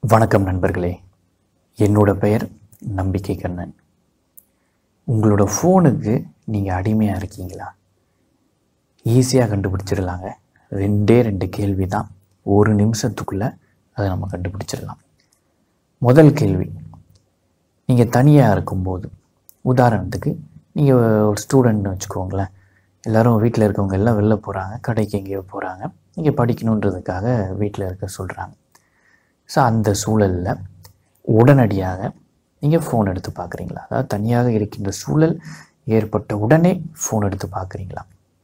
வணக்கம் நண்பர்களே என்னோட பெயர் நம்பிக்கை கண்ணன் உங்களோட ஃபோனுக்கு நீங்கள் அடிமையாக இருக்கீங்களா ஈஸியாக கண்டுபிடிச்சிடலாங்க ரெண்டே ரெண்டு கேள்வி தான் ஒரு நிமிஷத்துக்குள்ளே அதை நம்ம கண்டுபிடிச்சிடலாம் முதல் கேள்வி நீங்கள் தனியாக இருக்கும்போது உதாரணத்துக்கு நீங்கள் ஒரு ஸ்டூடெண்ட்னு வச்சுக்கோங்களேன் எல்லாரும் வீட்டில் இருக்கவங்க எல்லாம் வெளில போகிறாங்க கடைக்கு எங்கேயோ போகிறாங்க நீங்கள் படிக்கணுன்றதுக்காக வீட்டில் இருக்க சொல்கிறாங்க ஸோ அந்த சூழலில் உடனடியாக நீங்கள் ஃபோன் எடுத்து பார்க்குறீங்களா அதாவது தனியாக இருக்கின்ற சூழல் ஏற்பட்ட உடனே ஃபோன் எடுத்து பார்க்குறீங்களா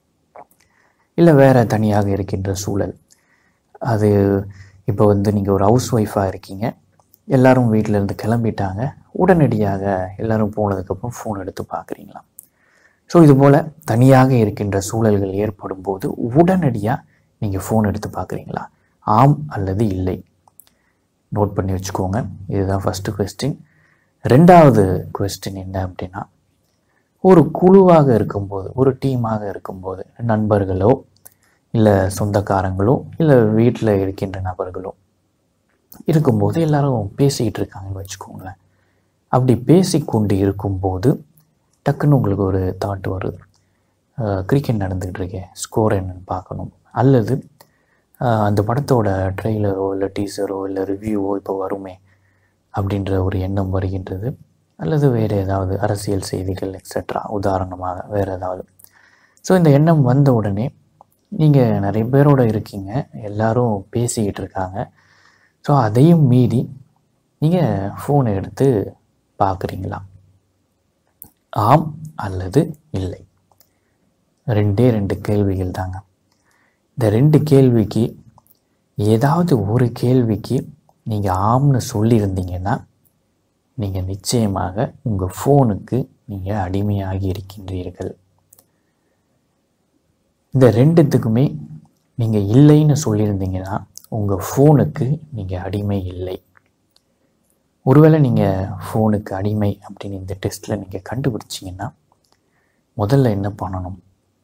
இல்லை வேறு தனியாக இருக்கின்ற சூழல் அது இப்போ வந்து நீங்கள் ஒரு ஹவுஸ் ஒய்ஃபாக இருக்கீங்க எல்லாரும் வீட்டில் இருந்து கிளம்பிட்டாங்க உடனடியாக எல்லாரும் போனதுக்கப்புறம் ஃபோன் எடுத்து பார்க்குறீங்களா ஸோ இதுபோல் தனியாக இருக்கின்ற சூழல்கள் ஏற்படும் போது உடனடியாக நீங்கள் ஃபோன் எடுத்து பார்க்குறீங்களா ஆம் அல்லது இல்லை நோட் பண்ணி வச்சுக்கோங்க இதுதான் ஃபஸ்ட்டு கொஸ்டின் ரெண்டாவது கொஸ்டின் என்ன அப்படின்னா ஒரு குழுவாக இருக்கும்போது ஒரு டீமாக இருக்கும்போது நண்பர்களோ இல்லை சொந்தக்காரங்களோ இல்லை வீட்டில் இருக்கின்ற நபர்களோ இருக்கும்போது எல்லாரும் பேசிக்கிட்டு இருக்காங்கன்னு வச்சுக்கோங்களேன் அப்படி பேசிக்கொண்டு இருக்கும்போது டக்குன்னு உங்களுக்கு ஒரு தாட் வருது கிரிக்கெட் நடந்துக்கிட்டு இருக்கேன் ஸ்கோர் என்னன்னு பார்க்கணும் அல்லது ஆஹ், அந்த படத்தோட ட்ரெய்லரோ இல்லை டீசரோ இல்லை ரிவ்யூவோ இப்போ வருமே அப்படின்ற ஒரு எண்ணம் வருகின்றது அல்லது வேறு ஏதாவது அரசியல் செய்திகள் எக்ஸெட்ரா உதாரணமாக வேறு ஏதாவது ஸோ இந்த எண்ணம் வந்த உடனே நீங்கள் நிறைய பேரோட இருக்கீங்க எல்லாரும் பேசிக்கிட்டு இருக்காங்க ஸோ அதையும் மீறி நீங்கள் ஃபோனை எடுத்து பார்க்குறீங்களா ஆம் அல்லது இல்லை ரெண்டே ரெண்டு கேள்விகள் தாங்க இந்த ரெண்டு கேள்விக்கு ஏதாவது ஒரு கேள்விக்கு நீங்கள் ஆம்னு சொல்லியிருந்தீங்கன்னா நீங்கள் நிச்சயமாக உங்கள் ஃபோனுக்கு நீங்கள் அடிமையாகி இருக்கின்றீர்கள் இந்த ரெண்டுத்துக்குமே நீங்கள் இல்லைன்னு சொல்லியிருந்தீங்கன்னா உங்கள் ஃபோனுக்கு நீங்கள் அடிமை இல்லை ஒருவேளை நீங்கள் ஃபோனுக்கு அடிமை அப்படின்னு இந்த டெஸ்ட்டில் நீங்கள் கண்டுபிடிச்சிங்கன்னா முதல்ல என்ன பண்ணணும்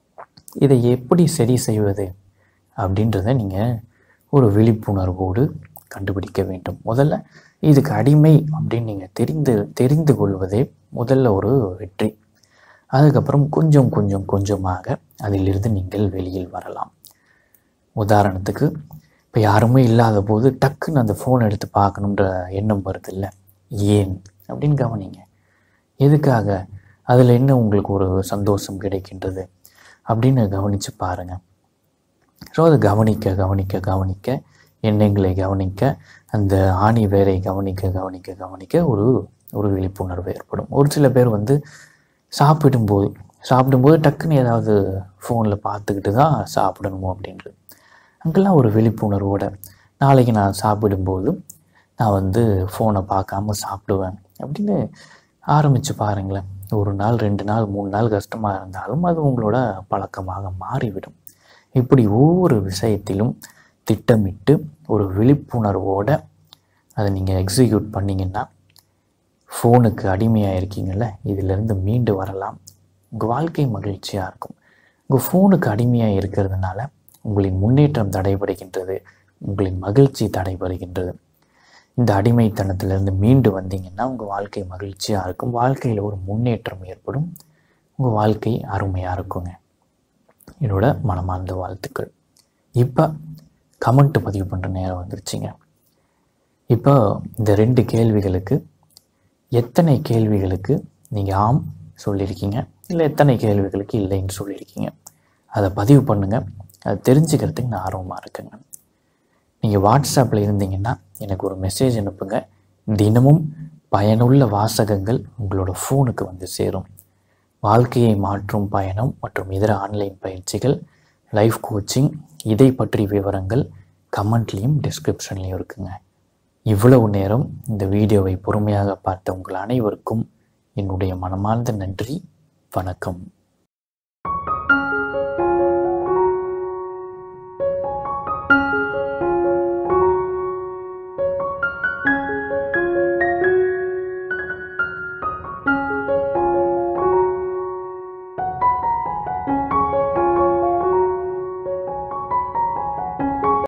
இதை எப்படி சரி செய்வது அப்படின்றத நீங்கள் ஒரு விழிப்புணர்வோடு கண்டுபிடிக்க வேண்டும் முதல்ல இதுக்கு அடிமை அப்படின்னு நீங்கள் தெரிந்து தெரிந்து கொள்வதே முதல்ல ஒரு வெற்றி அதுக்கப்புறம் கொஞ்சம் கொஞ்சம் கொஞ்சமாக அதிலிருந்து நீங்கள் வெளியில் வரலாம் உதாரணத்துக்கு இப்போ யாருமே இல்லாத போது டக்குன்னு அந்த ஃபோன் எடுத்து பார்க்கணுன்ற எண்ணம் வருது இல்லை ஏன் அப்படின்னு கவனிங்க எதுக்காக அதில் என்ன உங்களுக்கு ஒரு சந்தோஷம் கிடைக்கின்றது அப்படின்னு கவனித்து பாருங்கள் ஸோ அதை கவனிக்க கவனிக்க கவனிக்க எண்ணங்களை கவனிக்க அந்த ஆணி வேரை கவனிக்க கவனிக்க கவனிக்க ஒரு ஒரு விழிப்புணர்வு ஏற்படும் ஒரு சில பேர் வந்து சாப்பிடும்போது சாப்பிடும்போது டக்குன்னு ஏதாவது ஃபோனில் பார்த்துக்கிட்டு தான் சாப்பிடணுமோ அப்படின்றது அங்கெல்லாம் ஒரு விழிப்புணர்வோட நாளைக்கு நான் சாப்பிடும்போது நான் வந்து ஃபோனை பார்க்காம சாப்பிடுவேன் அப்படின்னு ஆரம்பித்து பாருங்களேன் ஒரு நாள் ரெண்டு நாள் மூணு நாள் கஷ்டமாக இருந்தாலும் அது உங்களோட பழக்கமாக மாறிவிடும் இப்படி ஒவ்வொரு விஷயத்திலும் திட்டமிட்டு ஒரு விழிப்புணர்வோட அதை நீங்கள் எக்ஸிக்யூட் பண்ணிங்கன்னா ஃபோனுக்கு அடிமையாக இருக்கீங்கள்ல இதிலிருந்து மீண்டு வரலாம் உங்கள் வாழ்க்கை மகிழ்ச்சியாக இருக்கும் உங்கள் ஃபோனுக்கு அடிமையாக இருக்கிறதுனால உங்களின் முன்னேற்றம் தடைபடுகின்றது உங்களின் மகிழ்ச்சி தடைபடுகின்றது இந்த அடிமைத்தனத்திலிருந்து மீண்டு வந்தீங்கன்னா உங்கள் வாழ்க்கை மகிழ்ச்சியாக இருக்கும் வாழ்க்கையில் ஒரு முன்னேற்றம் ஏற்படும் உங்கள் வாழ்க்கை அருமையாக இருக்குங்க என்னோட மனமார்ந்த வாழ்த்துக்கள் இப்போ கமெண்ட் பதிவு பண்ணுற நேரம் வந்துருச்சுங்க இப்போ இந்த ரெண்டு கேள்விகளுக்கு எத்தனை கேள்விகளுக்கு நீங்கள் ஆம் சொல்லியிருக்கீங்க இல்லை எத்தனை கேள்விகளுக்கு இல்லைன்னு சொல்லியிருக்கீங்க அதை பதிவு பண்ணுங்கள் அதை தெரிஞ்சுக்கிறதுக்கு நான் ஆர்வமாக இருக்கேங்க நீங்கள் வாட்ஸ்அப்பில் இருந்தீங்கன்னா எனக்கு ஒரு மெசேஜ் அனுப்புங்க தினமும் பயனுள்ள வாசகங்கள் உங்களோட ஃபோனுக்கு வந்து சேரும் வாழ்க்கையை மாற்றும் பயணம் மற்றும் இதர ஆன்லைன் பயிற்சிகள் லைஃப் கோச்சிங் இதை பற்றி விவரங்கள் கமெண்ட்லேயும் டிஸ்கிரிப்ஷன்லேயும் இருக்குங்க இவ்வளவு நேரம் இந்த வீடியோவை பொறுமையாக பார்த்த உங்கள் அனைவருக்கும் என்னுடைய மனமார்ந்த நன்றி வணக்கம்